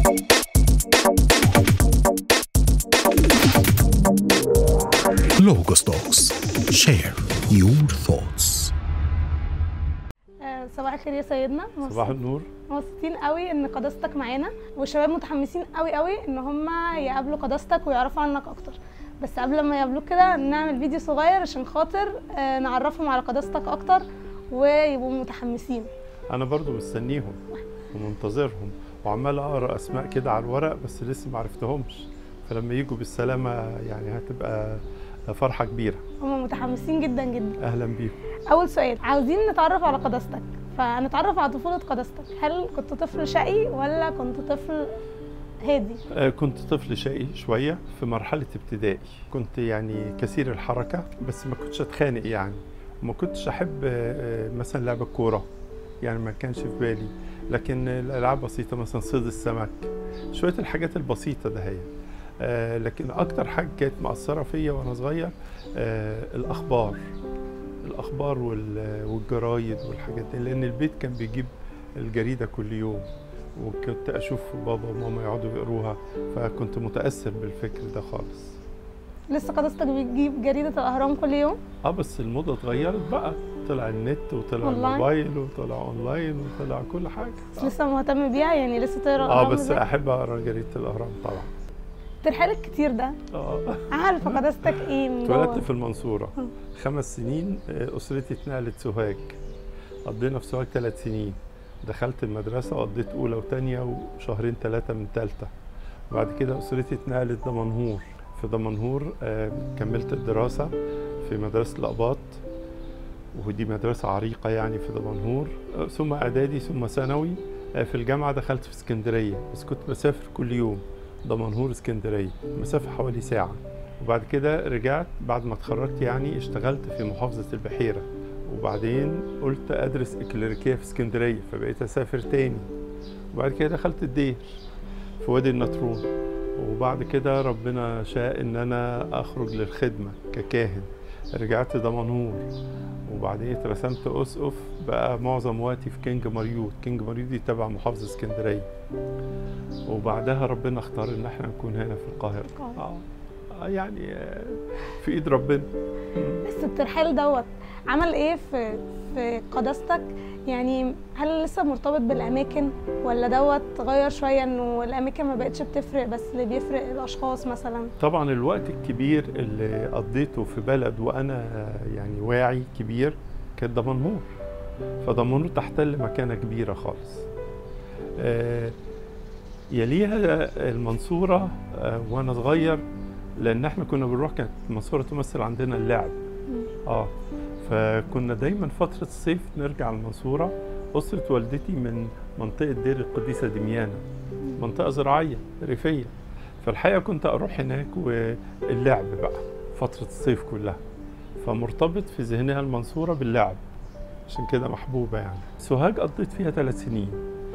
Logos Talks. Share your thoughts. آه، صباح الخير يا سيدنا صباح النور مبسوطين قوي ان قداستك معانا والشباب متحمسين قوي قوي ان هم يقابلوا قداستك ويعرفوا عنك اكتر بس قبل ما يقابلوك كده نعمل فيديو صغير عشان خاطر آه، نعرفهم على قداستك اكتر ويبقوا متحمسين انا برضو مستنيهم ومنتظرهم وعمال اقرا اسماء كده على الورق بس لسه ما عرفتهمش فلما يجوا بالسلامه يعني هتبقى فرحه كبيره هم متحمسين جدا جدا اهلا بيكم اول سؤال عاوزين نتعرف على قداستك فنتعرف على طفولة قداستك هل كنت طفل شقي ولا كنت طفل هادي آه، كنت طفل شقي شويه في مرحله ابتدائي كنت يعني كثير الحركه بس ما كنتش اتخانق يعني وما كنتش احب آه، آه، مثلا لعب الكوره يعني ما كانش في بالي لكن الالعاب بسيطه مثلا صيد السمك شويه الحاجات البسيطه ده هي آه، لكن اكتر حاجه كانت مأثره فيا وانا صغير آه، الاخبار الاخبار وال- والجرايد والحاجات دي لان البيت كان بيجيب الجريده كل يوم وكنت اشوف بابا وماما يقعدوا يقروها فكنت متاثر بالفكر ده خالص لسه قداستك بتجيب جريدة الأهرام كل يوم اه بس الموضه اتغيرت بقى طلع النت وطلع أونلاين. الموبايل وطلع اونلاين وطلع كل حاجه بس لسه مهتم بيها يعني لسه تقرا اه الأهرام بس إزاي؟ احب اقرا جريده الاهرام طبعا الترحال الكتير ده اه عارفة قداستك ايه من اتولدت جوه في المنصورة خمس سنين آه، أسرتي اتنقلت سوهاج قضينا في سوهاج ثلاث سنين دخلت المدرسة وقضيت أولى وتانية وشهرين ثلاثة من تالتة وبعد كده أسرتي اتنقلت دمنهور في دمنهور آه، كملت الدراسة في مدرسة الأباط ودي مدرسة عريقة يعني في دمنهور آه، ثم إعدادي ثم ثانوي آه، في الجامعة دخلت في اسكندرية بس كنت بسافر كل يوم دمنهور اسكندرية مسافة حوالي ساعة وبعد كده رجعت بعد ما اتخرجت يعني اشتغلت في محافظة البحيرة وبعدين قلت أدرس إكليريكية في اسكندرية فبقيت أسافر تاني وبعد كده دخلت الدير في وادي النطرون وبعد كده ربنا شاء إن أنا أخرج للخدمة ككاهن رجعت دمنهور وبعدين اترسمت أسقف بقى معظم وقتي في كينج مريوط كينج مريوط دي تبع محافظة اسكندرية وبعدها ربنا اختار إن احنا نكون هنا في القاهرة القاهرة. آه. آه، يعني آه، في ايد ربنا بس الترحال دوت عمل ايه في في قداستك يعني هل لسه مرتبط بالاماكن ولا دوت غير شويه انه الاماكن ما بقتش بتفرق بس اللي بيفرق الاشخاص مثلا طبعا الوقت الكبير اللي قضيته في بلد وانا يعني واعي كبير كانت دمنهور فدمنهور تحتل مكانه كبيره خالص آه، يليها المنصوره آه، وانا صغير لان احنا كنا بنروح كانت المنصوره تمثل عندنا اللعب اه فكنا دايما فتره الصيف نرجع المنصوره اسره والدتي من منطقه دير القديسه دميانه منطقه زراعيه ريفيه فالحقيقه كنت اروح هناك واللعب بقى فتره الصيف كلها فمرتبط في ذهنها المنصوره باللعب عشان كده محبوبه يعني سوهاج قضيت فيها ثلاث سنين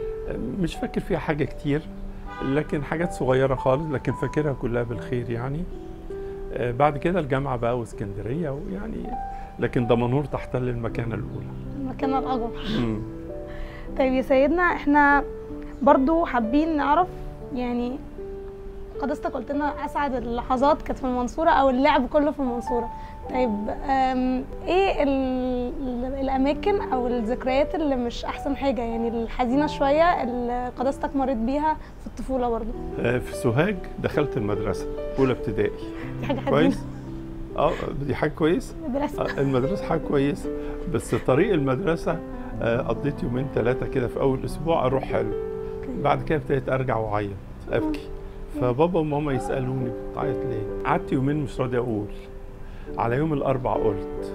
مش فاكر فيها حاجه كتير لكن حاجات صغيره خالص لكن فاكرها كلها بالخير يعني آه، بعد كده الجامعه بقى واسكندريه ويعني لكن دمنهور تحتل المكانه الاولى المكان الاكبر مم. طيب يا سيدنا احنا برضو حابين نعرف يعني قداستك قلت لنا اسعد اللحظات كانت في المنصوره او اللعب كله في المنصوره طيب أم، ايه ال- ال- الاماكن او الذكريات اللي مش احسن حاجه يعني الحزينه شويه اللي قداستك مريت بيها في الطفوله برضو آه، في سوهاج دخلت المدرسه اولى ابتدائي دي حاجه كويس حزينه اه دي حاجه كويس مدرسه آه، المدرسه حاجه كويسه بس طريق المدرسه آه، قضيت يومين ثلاثه كده في اول اسبوع اروح حلو بعد كده ابتديت ارجع واعيط ابكي فبابا وماما يسالوني بتعيط ليه قعدت يومين مش راضي اقول على يوم الاربع قلت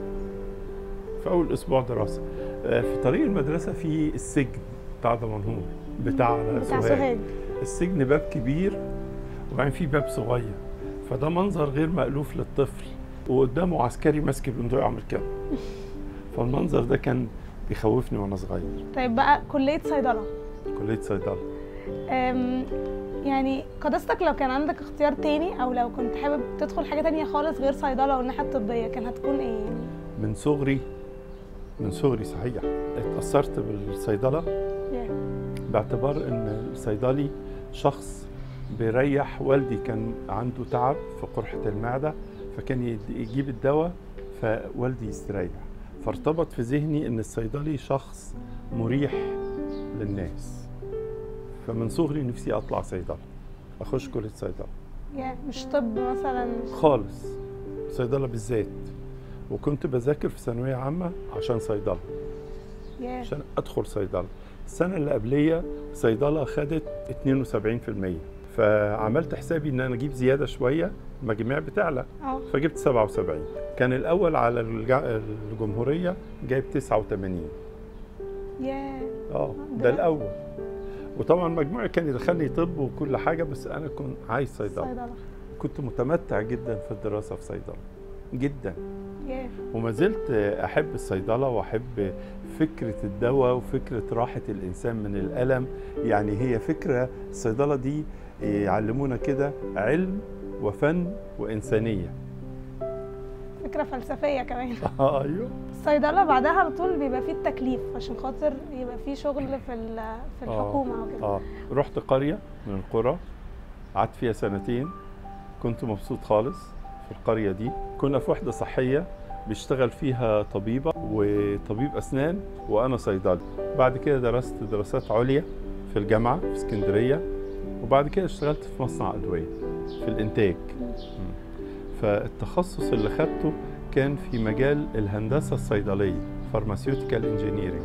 في اول اسبوع دراسه آه، في طريق المدرسه في السجن بتاع دمنهور بتاع, بتاع سوهاج سوهاج السجن باب كبير وبعدين في باب صغير فده منظر غير مألوف للطفل وقدامه عسكري ماسك البندقية عامل كده فالمنظر ده كان بيخوفني وانا صغير طيب بقى كليه صيدله كلية صيدلة أم، يعني قداستك لو كان عندك اختيار تاني او لو كنت حابب تدخل حاجه تانية خالص غير صيدله والناحيه الطبيه كان هتكون ايه يعني من صغري من صغري صحيح اتأثرت بالصيدلة Yeah. باعتبار ان الصيدلي شخص بيريح والدي كان عنده تعب في قرحة المعدة فكان يد- يجيب الدواء فوالدي يستريح فارتبط في ذهني ان الصيدلي شخص مريح للناس فمن صغري نفسي اطلع صيدلة اخش كلية صيدلة يا مش طب مثلا خالص صيدلة بالذات وكنت بذاكر في ثانوية عامة عشان صيدلة يا عشان ادخل صيدله السنه اللي قبليه صيدله خدت 72% فعملت حسابي ان انا اجيب زياده شويه المجاميع بتعلى اه فجبت 77 كان الاول على الجا- الجمهوريه جايب 89 يا اه ده- ده الاول وطبعا مجموعي كان يدخلني طب وكل حاجه بس انا كنت عايز صيدله صيدله كنت متمتع جدا في الدراسه في صيدله جدا يا وما زلت احب الصيدله واحب فكره الدواء وفكره راحه الانسان من الالم يعني هي فكره الصيدله دي يعلمونا كده علم وفن وانسانيه فكره فلسفيه كمان اه ايوه الصيدله بعدها على طول بيبقى فيه التكليف عشان خاطر يبقى فيه شغل في ال- في الحكومه وكده اه رحت قريه من القرى قعدت فيها سنتين كنت مبسوط خالص في القريه دي كنا في وحده صحيه بيشتغل فيها طبيبه وطبيب اسنان وانا صيدلي بعد كده درست دراسات عليا في الجامعه في اسكندريه وبعد كده اشتغلت في مصنع ادويه في الانتاج مم. فالتخصص اللي خدته كان في مجال الهندسه الصيدليه فارماسيوتيكال انجينيرنج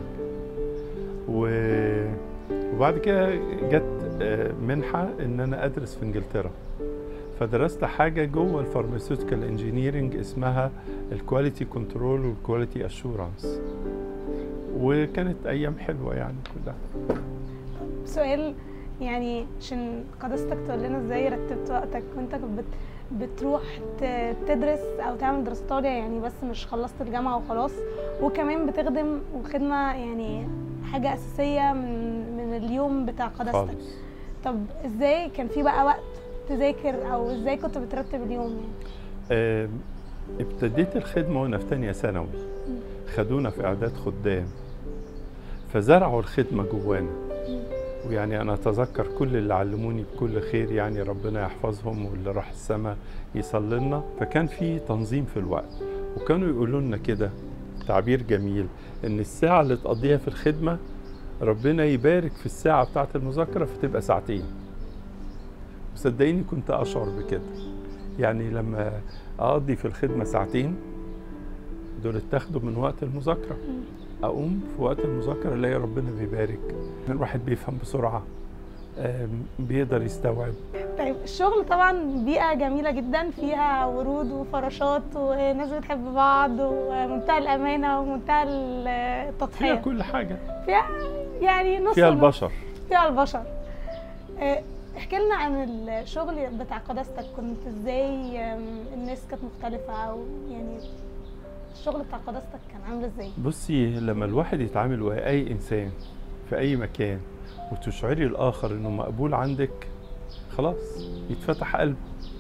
وبعد كده جت آه، منحه ان انا ادرس في انجلترا فدرست حاجه جوه الفارماسيوتيكال انجينيرنج اسمها الكواليتي كنترول والكواليتي اشورنس وكانت ايام حلوه يعني كلها سؤال يعني عشان قداستك تقول لنا ازاي رتبت وقتك وانت بت بتروح ت- تدرس او تعمل دراسات عليا يعني بس مش خلصت الجامعه وخلاص وكمان بتخدم وخدمه يعني حاجه اساسيه من من اليوم بتاع قداستك خالص طب ازاي كان في بقى وقت تذاكر او ازاي كنت بترتب اليوم يعني آم، ابتديت الخدمة وأنا في تانية ثانوي خدونا في إعداد خدام فزرعوا الخدمة جوانا ويعني أنا أتذكر كل اللي علموني بكل خير يعني ربنا يحفظهم واللي راح السما يصلي لنا فكان في تنظيم في الوقت وكانوا يقولوا لنا كده تعبير جميل إن الساعة اللي تقضيها في الخدمة ربنا يبارك في الساعة بتاعة المذاكرة فتبقى ساعتين وصدقيني كنت أشعر بكده يعني لما اقضي في الخدمه ساعتين دول اتاخدوا من وقت المذاكره اقوم في وقت المذاكره الاقي ربنا بيبارك الواحد بيفهم بسرعه آم، بيقدر يستوعب طيب الشغل طبعا بيئة جميلة جدا فيها ورود وفراشات وناس بتحب بعض ومنتهى الأمانة ومنتهى ال- فيها التضحية كل حاجه فيها يعني نص فيها ونص. البشر فيها البشر آه، احكي لنا عن الشغل بتاع قداستك كنت ازاي آم، الناس كانت مختلفة أو يعني الشغل بتاع قداستك كان عامل ازاي؟ بصي لما الواحد يتعامل ويا اي انسان في اي مكان وتشعري الاخر انه مقبول عندك خلاص يتفتح قلبه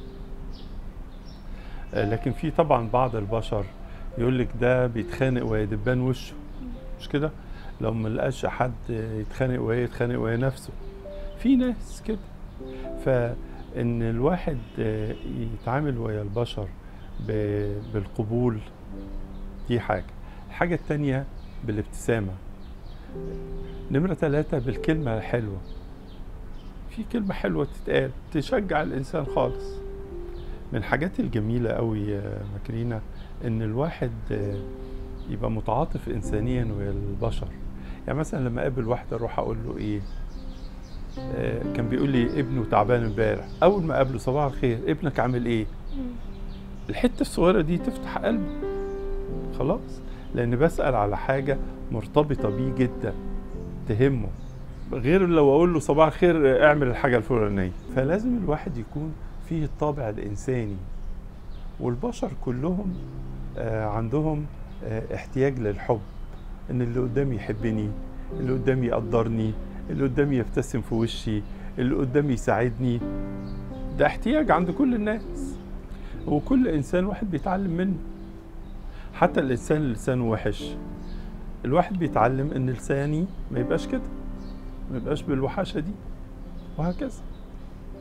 آه، لكن في طبعا بعض البشر يقول لك ده بيتخانق ويا دبان وشه مش كده لو ما لقاش حد يتخانق وياه يتخانق ويا نفسه في ناس كده فان الواحد آه، يتعامل ويا البشر ب- بالقبول دي حاجه الحاجه التانية بالابتسامه نمرة ثلاثة بالكلمة الحلوة في كلمة حلوة تتقال تشجع الإنسان خالص من الحاجات الجميلة قوي يا ماكرينا إن الواحد آه، يبقى متعاطف إنسانيا ويا البشر يعني مثلا لما أقابل واحد أروح أقول له إيه آه، كان بيقول لي ابنه تعبان امبارح أول ما أقابله صباح الخير ابنك عامل إيه الحتة الصغيرة دي تفتح قلبه خلاص لأن بسأل على حاجة مرتبطة بيه جدا تهمه غير لو اقول له صباح الخير اعمل الحاجه الفلانيه فلازم الواحد يكون فيه الطابع الانساني والبشر كلهم آه، عندهم آه، احتياج للحب ان اللي قدامي يحبني اللي قدامي يقدرني اللي قدامي يبتسم في وشي اللي قدامي يساعدني ده احتياج عند كل الناس وكل انسان واحد بيتعلم منه حتى الانسان اللي لسانه وحش الواحد بيتعلم ان لساني ما يبقاش كده ما يبقاش بالوحاشه دي وهكذا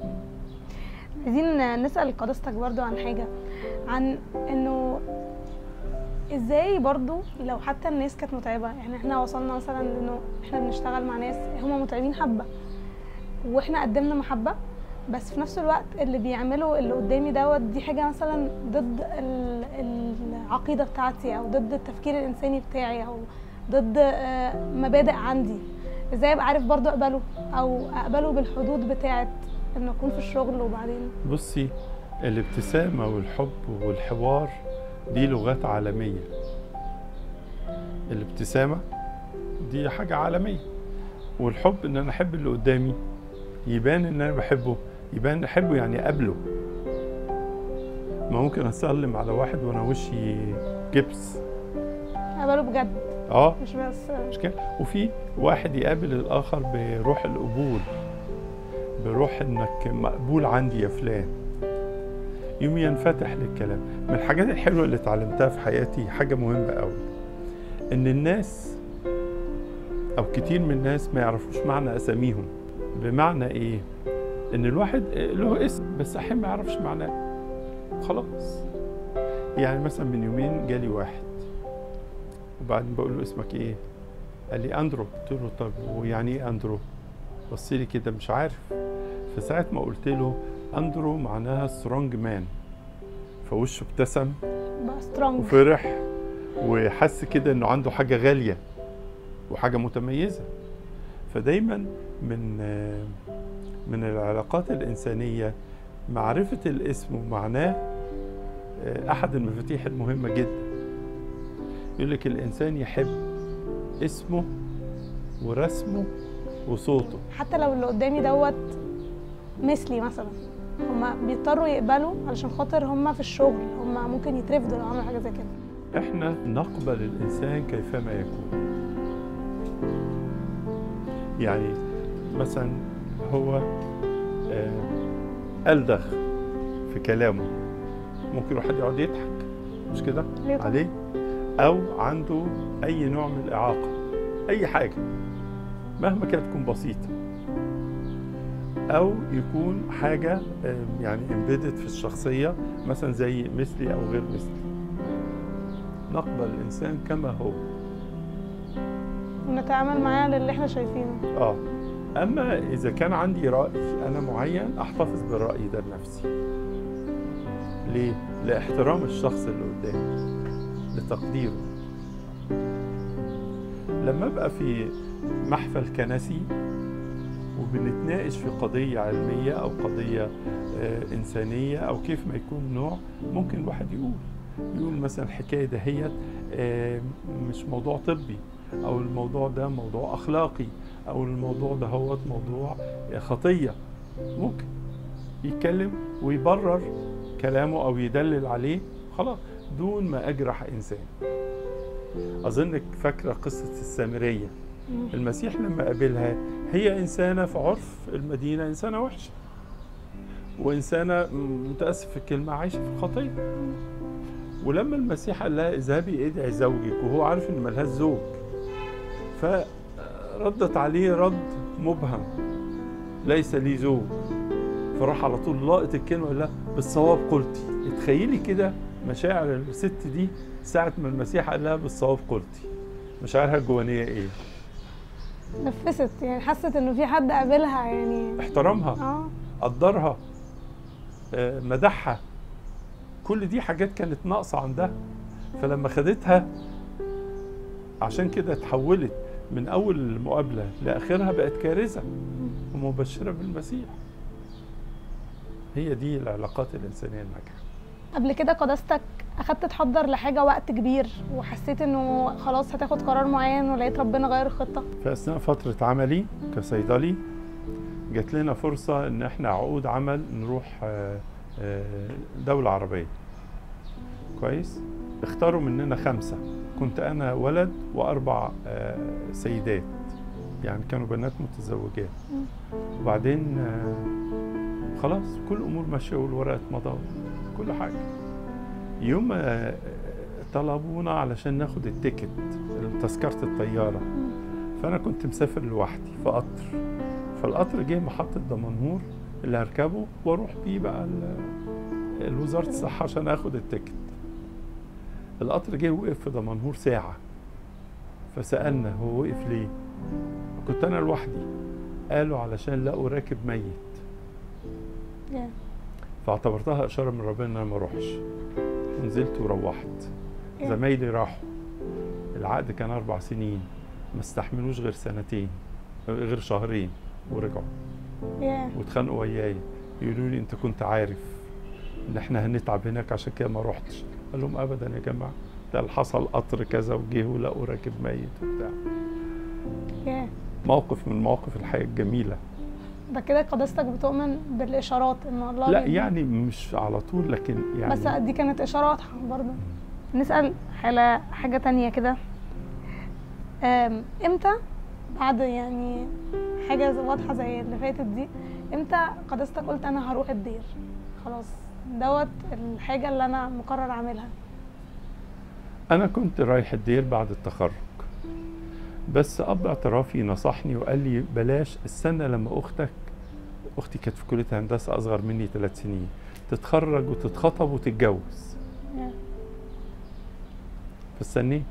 عايزين نسال قداستك برضو عن حاجه عن انه ازاي برضو لو حتى الناس كانت متعبه يعني احنا وصلنا مثلا انه احنا بنشتغل مع ناس هم متعبين حبه واحنا قدمنا محبه بس في نفس الوقت اللي بيعمله اللي قدامي دوت دي حاجه مثلا ضد ال- العقيده بتاعتي او ضد التفكير الانساني بتاعي او ضد آه، مبادئ عندي ازاي ابقى عارف برضو اقبله او اقبله بالحدود بتاعت انه اكون في الشغل وبعدين بصي الابتسامة والحب والحوار دي لغات عالمية الابتسامة دي حاجة عالمية والحب ان انا احب اللي قدامي يبان ان انا بحبه يبان احبه يعني اقابله ما ممكن اسلم على واحد وانا وشي جبس اقبله بجد اه مش بس مش كده وفي واحد يقابل الاخر بروح القبول بروح انك مقبول عندي يا فلان يوم ينفتح للكلام من الحاجات الحلوه اللي اتعلمتها في حياتي حاجه مهمه قوي ان الناس او كتير من الناس ما يعرفوش معنى اساميهم بمعنى ايه ان الواحد له اسم بس احيانا ما يعرفش معناه خلاص يعني مثلا من يومين جالي واحد وبعدين بقول له اسمك ايه قال لي اندرو قلت له طب ويعني ايه اندرو بص لي كده مش عارف فساعة ما قلت له اندرو معناها سترونج مان فوشه ابتسم بقى سترونج وفرح وحس كده انه عنده حاجة غالية وحاجة متميزة فدايما من من العلاقات الإنسانية معرفة الاسم ومعناه أحد المفاتيح المهمة جدا يقول لك الإنسان يحب اسمه ورسمه وصوته حتى لو اللي قدامي دوت مثلي مثلا هما بيضطروا يقبلوا علشان خاطر هما في الشغل هما ممكن يترفضوا لو عملوا حاجه زي كده احنا نقبل الانسان كيفما يكون يعني مثلا هو آه، ألدغ في كلامه ممكن واحد يقعد يضحك مش كده ليه طبعا؟ عليه او عنده اي نوع من الاعاقه اي حاجه مهما كانت تكون بسيطه او يكون حاجه آه، يعني امبيدد في الشخصيه مثلا زي مثلي او غير مثلي نقبل الانسان كما هو ونتعامل معاه للي احنا شايفينه اه اما اذا كان عندي راي انا معين احتفظ بالراي ده لنفسي ليه لاحترام الشخص اللي قدامي لتقديره لما ابقى في محفل كنسي وبنتناقش في قضية علمية أو قضية آه، إنسانية أو كيف ما يكون نوع ممكن الواحد يقول يقول مثلا الحكاية دهيت آه، مش موضوع طبي أو الموضوع ده موضوع أخلاقي أو الموضوع ده هو موضوع خطية ممكن يتكلم ويبرر كلامه أو يدلل عليه خلاص دون ما أجرح إنسان أظنك فاكرة قصة السامرية مم. المسيح لما قابلها هي إنسانة في عرف المدينة إنسانة وحشة وإنسانة م- متأسف في الكلمة عايشة في الخطية ولما المسيح قال لها اذهبي ادعي زوجك وهو عارف إن ملهاش زوج فردت عليه رد مبهم ليس لي زوج فراح على طول لاقط الكلمة وقال لها بالصواب قلتي اتخيلي كده مشاعر الست دي ساعة ما المسيح قال لها بالصواب قلتي مشاعرها الجوانية ايه؟ نفست يعني حست انه في حد قابلها يعني احترامها اه قدرها آه، مدحها كل دي حاجات كانت ناقصة عندها فلما خدتها عشان كده اتحولت من أول المقابلة لآخرها بقت كارثة ومبشرة بالمسيح هي دي العلاقات الإنسانية الناجحة قبل كده قداستك اخدت تحضر لحاجه وقت كبير وحسيت انه خلاص هتاخد قرار معين ولقيت ربنا غير الخطه في أثناء فترة عملي كصيدلي جات لنا فرصة إن إحنا عقود عمل نروح آه، آه، دولة عربية كويس اختاروا مننا خمسة كنت أنا ولد وأربع آه، سيدات يعني كانوا بنات متزوجات وبعدين آه، خلاص كل الأمور ماشية والورقة اتمضى كل حاجة يوم ما آه، طلبونا علشان ناخد التيكت تذكرة الطيارة فانا كنت مسافر لوحدي في قطر فالقطر جه محطه دمنهور اللي هركبه واروح بيه بقى ال- الوزاره الصحه عشان اخد التيكت القطر جه وقف في دمنهور ساعه فسالنا هو وقف ليه كنت انا لوحدي قالوا علشان لقوا راكب ميت يا. فاعتبرتها اشاره من ربنا ان انا ما اروحش ونزلت وروحت يا. زمايلي راحوا العقد كان اربع سنين ما استحملوش غير سنتين غير شهرين ورجعوا يا واتخانقوا وياي يقولوا لي انت كنت عارف ان احنا هنتعب هناك عشان كده ما روحتش قال لهم ابدا يا جماعه ده اللي حصل قطر كذا وجه ولقوا راكب ميت وبتاع يا موقف من مواقف الحياه الجميله ده كده قداستك بتؤمن بالاشارات ان الله لا بيدي- يعني مش على طول لكن يعني بس دي كانت اشارات برضه نسال على حاجه تانية كده أم، امتى بعد يعني حاجه واضحه زي اللي فاتت دي امتى قداستك قلت انا هروح الدير خلاص دوت الحاجه اللي انا مقرر اعملها انا كنت رايح الدير بعد التخرج بس اب اعترافي نصحني وقال لي بلاش استنى لما اختك اختي كانت في كليه هندسه اصغر مني ثلاث سنين تتخرج وتتخطب وتتجوز يا. فاستنيت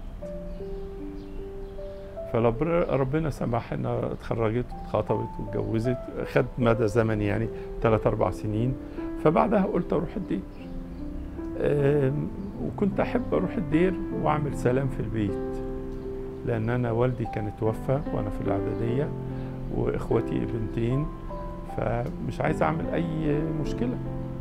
فربنا سمح انها اتخرجت واتخطبت واتجوزت خد مدى زمني يعني ثلاث اربع سنين فبعدها قلت اروح الدير أم، وكنت احب اروح الدير واعمل سلام في البيت لان انا والدي كان توفى وانا في الاعداديه واخواتي بنتين فمش عايز اعمل اي مشكله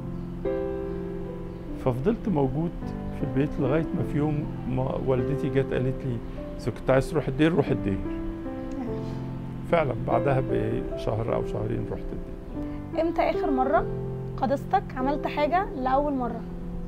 ففضلت موجود في البيت لغايه ما في يوم ما والدتي جت قالت لي اذا كنت عايز تروح الدير روح الدير فعلا بعدها بشهر او شهرين رحت الدير امتى اخر مره قداستك عملت حاجه لاول مره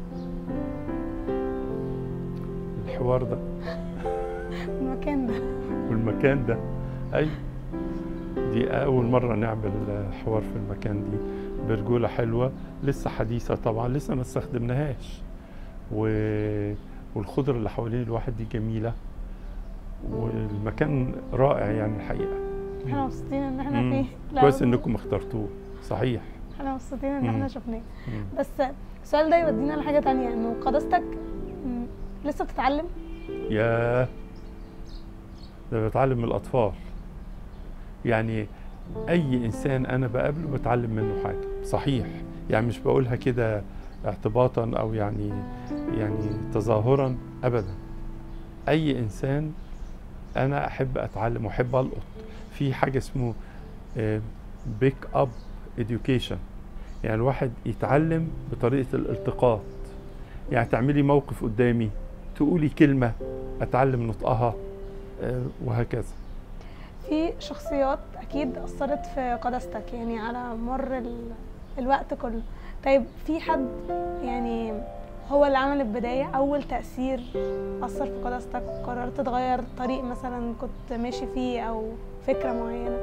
الحوار ده المكان ده والمكان ده ايوه دي اول مره نعمل حوار في المكان دي برجوله حلوه لسه حديثه طبعا لسه ما استخدمناهاش و... والخضره اللي حوالين الواحد دي جميله والمكان رائع يعني الحقيقه احنا مبسوطين ان احنا مم. فيه لا، كويس انكم اخترتوه صحيح احنا مبسوطين ان مم. احنا شفناه مم. بس السؤال ده يودينا لحاجه تانية انه قداستك مم، لسه بتتعلم يا ده بتعلم من الأطفال يعني أي إنسان أنا بقابله بتعلم منه حاجة صحيح يعني مش بقولها كده اعتباطا أو يعني يعني تظاهرا أبدا أي إنسان أنا أحب أتعلم وأحب ألقط في حاجة اسمه بيك أب education يعني الواحد يتعلم بطريقة الالتقاط يعني تعملي موقف قدامي تقولي كلمة أتعلم نطقها آه، وهكذا في شخصيات اكيد اثرت في قداستك يعني على مر ال... الوقت كله طيب في حد يعني هو اللي عمل البداية أول تأثير أثر في قداستك قررت تغير طريق مثلا كنت ماشي فيه أو فكرة معينة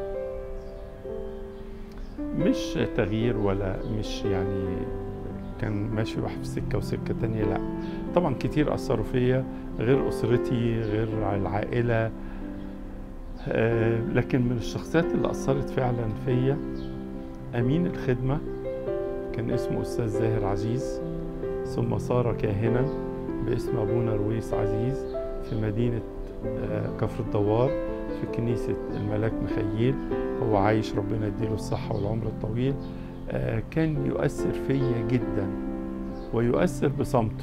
مش تغيير ولا مش يعني كان ماشي واحد في سكة وسكة تانية لا طبعا كتير أثروا فيا غير أسرتي غير العائلة آه، لكن من الشخصيات اللي أثرت فعلا فيا أمين الخدمة كان اسمه أستاذ زاهر عزيز ثم صار كاهنا باسم أبونا رويس عزيز في مدينة آه، كفر الدوار في كنيسة الملاك مخيل هو عايش ربنا يديله الصحة والعمر الطويل آه، كان يؤثر فيا جدا ويؤثر بصمته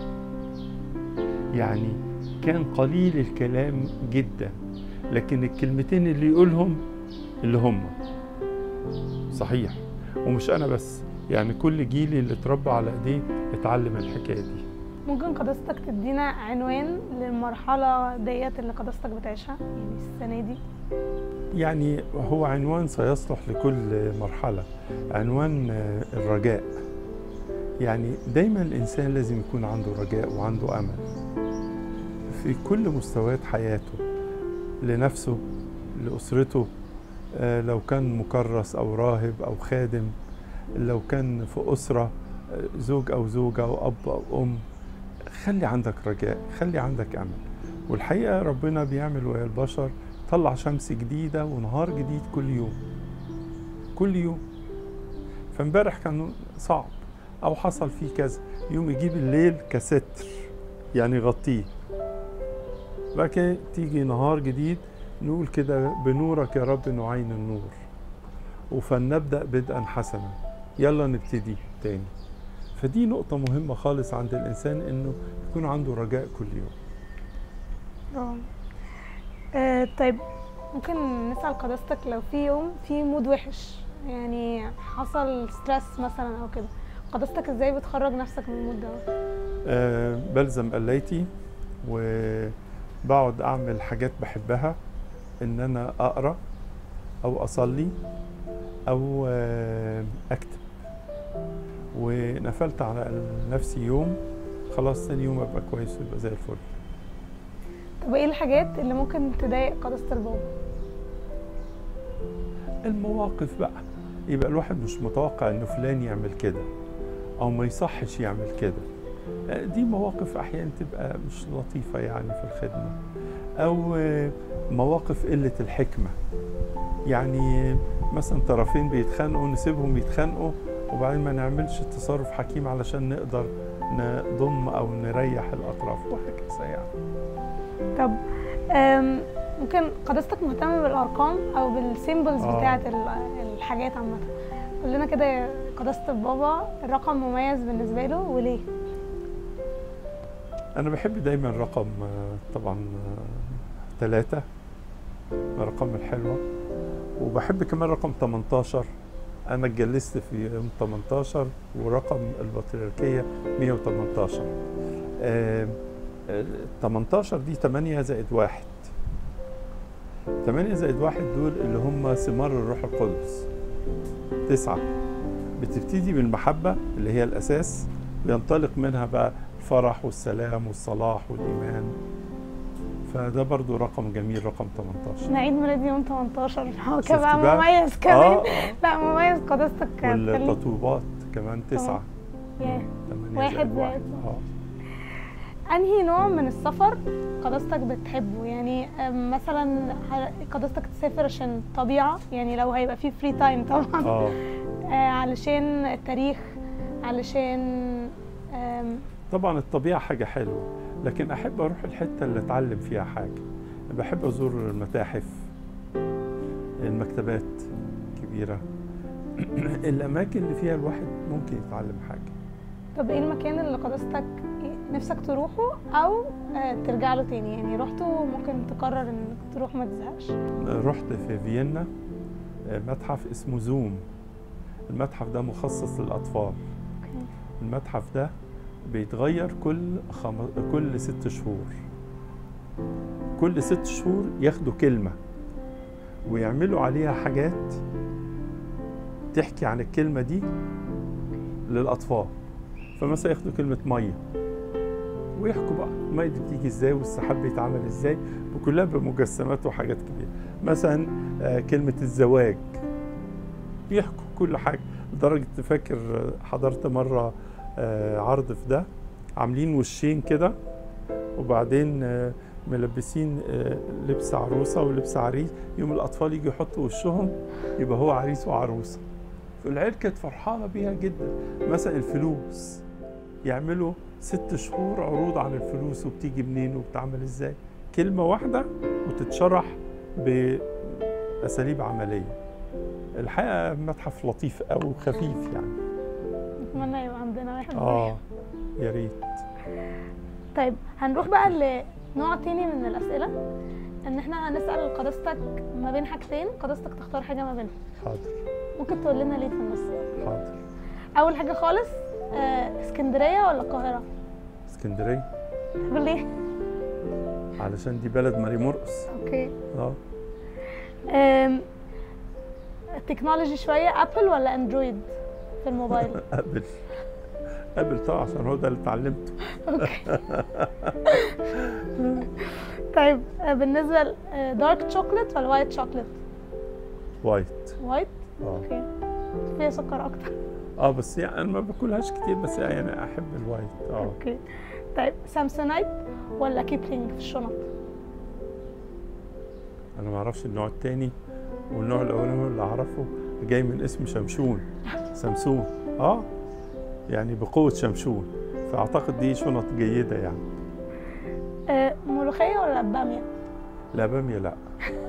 يعني كان قليل الكلام جدا لكن الكلمتين اللي يقولهم اللي هم صحيح ومش انا بس يعني كل جيلي اللي اتربى على ايديه اتعلم الحكايه دي ممكن قداستك تدينا عنوان للمرحلة ديت اللي قداستك بتعيشها يعني السنة دي يعني هو عنوان سيصلح لكل مرحلة عنوان آه، الرجاء يعني دايما الإنسان لازم يكون عنده رجاء وعنده أمل في كل مستويات حياته لنفسه لأسرته آه، لو كان مكرس أو راهب أو خادم لو كان في أسرة آه، زوج أو زوجة أو أب أو أم خلي عندك رجاء خلي عندك أمل والحقيقة ربنا بيعمل ويا البشر طلع شمس جديدة ونهار جديد كل يوم كل يوم فامبارح كان صعب او حصل فيه كذا يوم يجيب الليل كستر يعني يغطيه بعد كده تيجي نهار جديد نقول كده بنورك يا رب نعين النور وفلنبدأ بدءا حسنا يلا نبتدي تاني فدي نقطة مهمة خالص عند الإنسان إنه يكون عنده رجاء كل يوم اه آه، طيب ممكن نسأل قداستك لو في يوم في مود وحش يعني حصل ستريس مثلا او كده قداستك ازاي بتخرج نفسك من المود ده آه بلزم قلايتي وبقعد أعمل حاجات بحبها إن أنا أقرأ أو أصلي أو آه أكتب ونفلت على نفسي يوم خلاص تاني يوم أبقى كويس ويبقى زي الفل طب ايه الحاجات اللي ممكن تضايق قداسة البابا المواقف بقى يبقى الواحد مش متوقع انه فلان يعمل كده او ما يصحش يعمل كده آه، دي مواقف احيانا تبقى مش لطيفه يعني في الخدمه او آه، مواقف قله الحكمه يعني مثلا طرفين بيتخانقوا نسيبهم يتخانقوا وبعدين ما نعملش تصرف حكيم علشان نقدر نضم او نريح الاطراف وهكذا يعني طب آم، ممكن قداستك مهتم بالارقام او بالسيمبلز آه. بتاعه ال- الحاجات عامه قول لنا كده يا قداسة البابا الرقم مميز بالنسبه له وليه أنا بحب دايما رقم آه، طبعا ثلاثة الأرقام الحلوة وبحب كمان رقم 18 أنا اتجلست في يوم 18 ورقم البطريركية 118 آه، آه، 18 دي 8 زائد واحد 8 زائد واحد دول اللي هم ثمار الروح القدس تسعة بتبتدي بالمحبة اللي هي الأساس بينطلق منها بقى الفرح والسلام والصلاح والإيمان فده برضو رقم جميل رقم 18 انا عيد ميلادي يوم 18 هو شفتي كمان بقى؟ مميز كمان آه لا مميز قداستك خلي- والتطويبات كمان تسعة ياه. تمانية واحد زائد واحد زائد اه انهي نوع من السفر قداستك بتحبه يعني آم، مثلا ه- قداستك تسافر عشان طبيعه يعني لو هيبقى فيه فري تايم طبعا اه آه، علشان التاريخ علشان آم، طبعا الطبيعة حاجة حلوة لكن أحب أروح الحتة اللي أتعلم فيها حاجة بحب أزور المتاحف المكتبات كبيرة الأماكن اللي فيها الواحد ممكن يتعلم حاجة طب ايه المكان اللي قداستك نفسك تروحه او آه، ترجع له تاني يعني رحته ممكن تقرر انك تروح ما تزهقش رحت في فيينا آه، متحف اسمه زوم المتحف ده مخصص للأطفال أوكي. المتحف ده بيتغير كل خم... كل ست شهور كل ست شهور ياخدوا كلمة ويعملوا عليها حاجات تحكي عن الكلمة دي للأطفال فمثلا ياخدوا كلمة مية ويحكوا بقى المية دي بتيجي ازاي والسحاب بيتعمل ازاي وكلها بمجسمات وحاجات كبيرة مثلا آه، كلمة الزواج بيحكوا كل حاجة لدرجة فاكر آه، حضرت مرة آه، عرض في ده عاملين وشين كده وبعدين آه، ملبسين آه، لبس عروسة ولبس عريس يوم الأطفال يجوا يحطوا وشهم يبقى هو عريس وعروسة فالعيال كانت فرحانة بيها جدا مثلا الفلوس يعملوا ست شهور عروض عن الفلوس وبتيجي منين وبتعمل ازاي كلمة واحدة وتتشرح بأساليب عملية الحقيقة متحف لطيف أوي وخفيف يعني اتمنى يبقى عندنا واحد زيه. اه يا ريت طيب هنروح بقى لنوع تاني من الأسئلة إن إحنا هنسأل قداستك ما بين حاجتين قداستك تختار حاجة ما بينهم حاضر ممكن تقول لنا ليه في النص حاضر أول حاجة خالص آه، اسكندرية ولا القاهرة؟ اسكندرية طب ليه؟ علشان دي بلد ماري مرقص أوكي اه آم، تكنولوجي شوية أبل ولا أندرويد في الموبايل؟ قبل قبل طبعا عشان هو ده اللي اتعلمته أوكي طيب آه، بالنسبة دارك شوكليت ولا وايت شوكليت؟ وايت وايت؟ اه أوكي فيها سكر أكتر اه بس يعني انا ما باكلهاش كتير بس يعني احب الوايت اه اوكي طيب سامسونايت ولا كيبلينج في الشنط انا ما اعرفش النوع التاني والنوع الاولاني اللي اعرفه جاي من اسم شمشون سمسون اه يعني بقوة شمشون فأعتقد دي شنط جيدة يعني آه، ملوخيه ولا باميه لا بامية لا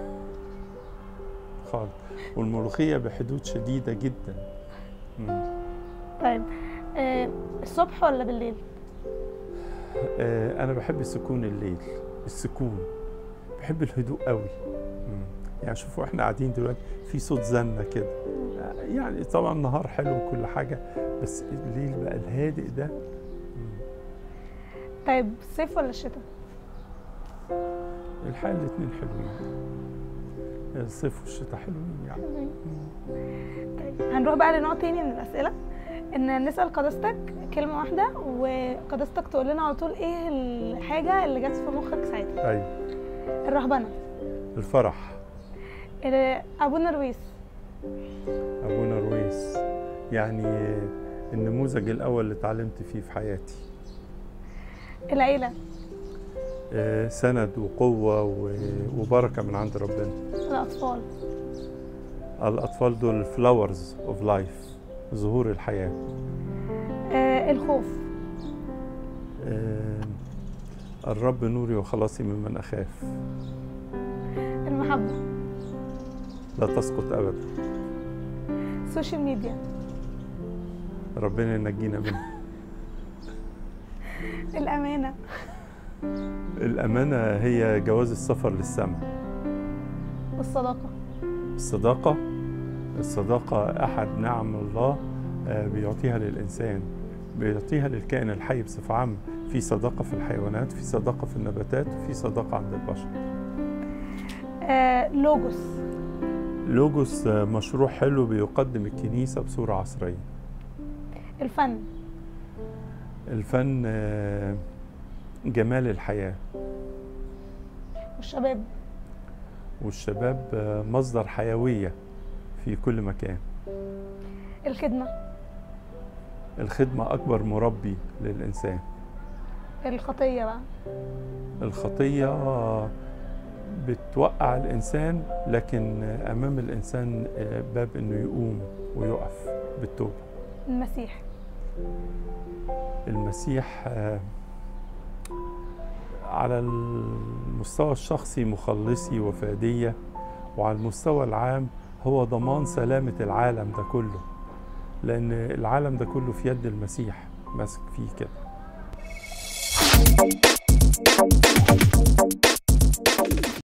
خالص والملوخية بحدود شديدة جدا مم. طيب آه، الصبح ولا بالليل آه، أنا بحب سكون الليل السكون بحب الهدوء قوي مم. يعني شوفوا احنا قاعدين دلوقتي في صوت زنة كده آه، يعني طبعا النهار حلو وكل حاجة بس الليل بقى الهادئ ده مم. طيب الصيف ولا الشتاء الحال الاتنين حلوين الصيف والشتاء حلوين يعني طيب هنروح بقى لنوع تاني من الأسئلة إن نسأل قداستك كلمة واحدة وقداستك تقول لنا على طول إيه الحاجة اللي جت في مخك ساعتها أيوة الرهبنة الفرح ال- أبونا رويس أبونا رويس يعني النموذج الأول اللي اتعلمت فيه في حياتي العيلة آه، سند وقوة و- وبركة من عند ربنا الأطفال الأطفال دول فلاورز اوف لايف زهور الحياة آه، الخوف آه، الرب نوري وخلاصي ممن أخاف المحبة لا تسقط أبدا السوشيال ميديا ربنا ينجينا منها الأمانة الأمانة هي جواز السفر للسماء والصداقة الصداقة الصداقة أحد نعم الله آه، بيعطيها للإنسان بيعطيها للكائن الحي بصفة عامة في صداقة في الحيوانات في صداقة في النباتات وفي صداقة عند البشر آه، لوجوس لوجوس آه، مشروع حلو بيقدم الكنيسة بصورة عصرية الفن الفن آه، جمال الحياة والشباب والشباب آه، مصدر حيوية في كل مكان الخدمة الخدمة أكبر مربي للإنسان الخطية بقى الخطية بتوقع الإنسان لكن أمام الإنسان باب إنه يقوم ويقف بالتوبة المسيح المسيح آه، على المستوى الشخصي مخلصي وفادية وعلى المستوى العام هو ضمان سلامة العالم ده كله لأن العالم ده كله في يد المسيح ماسك فيه كده